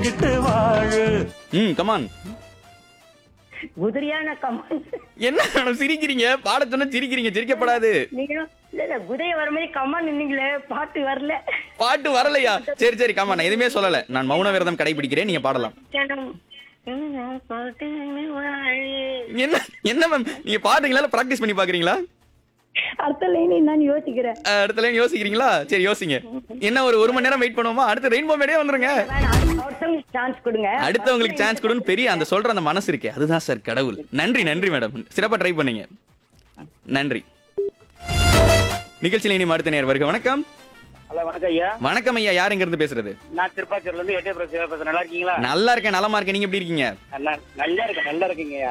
புரிஞ்சுக்கிட்டு வாழு ம் கமான் குதிரையான கமான் என்ன மேடம் சிரிக்கிறீங்க பாட சொன்னா சிரிக்கிறீங்க சிரிக்கப்படாது நீங்க இல்ல இல்ல குதிரை வர மாதிரி கமான் நின்னீங்களே பாட்டு வரல பாட்டு வரலையா சரி சரி கமான் நான் எதுவுமே சொல்லல நான் மௌன விரதம் கடைபிடிக்கிறேன் நீங்க பாடலாம் ஜனம் பாட்டு வாழு. என்ன என்ன மேம் நீங்க பாடுறீங்களா பிராக்டிஸ் பண்ணி பாக்குறீங்களா அடுத்த லைன் என்னன்னு யோசிக்கிறேன் அஹ், அடுத்த லைன் யோசிக்கிறீங்களா சரி யோசிங்க என்ன ஒரு ஒரு மணி நேரம் வெயிட் பண்ணுவோமா அடுத்து ரெயின்போ மேடே வந்துருங்க ஒருத்தவங்களுக்கு சான்ஸ் கொடுங்க அடுத்தவங்களுக்கு சான்ஸ் கொடுன்னு பெரிய அந்த சொல்ற அந்த மனசு இருக்கே அதுதான் சார் கடவுள் நன்றி நன்றி மேடம் சிறப்பா ட்ரை பண்ணீங்க நன்றி நிகழ்ச்சியில் இனி அடுத்த நேர் வருக வணக்கம் ஹலோ வணக்கம் ஐயா வணக்கம் ஐயா யார் எங்க இருந்து பேசுறது நான் திருப்பாச்சூர்ல இருந்து எட்டே பிரச்சனை பேசுறேன் நல்லா இருக்கீங்களா நல்லா இருக்கேன் நலமா இருக்கேன் நீங்க எப்படி இருக்கீங்க நல்லா நல்லா இருக்கேன் நல்லா இருக்கீங்க ஐயா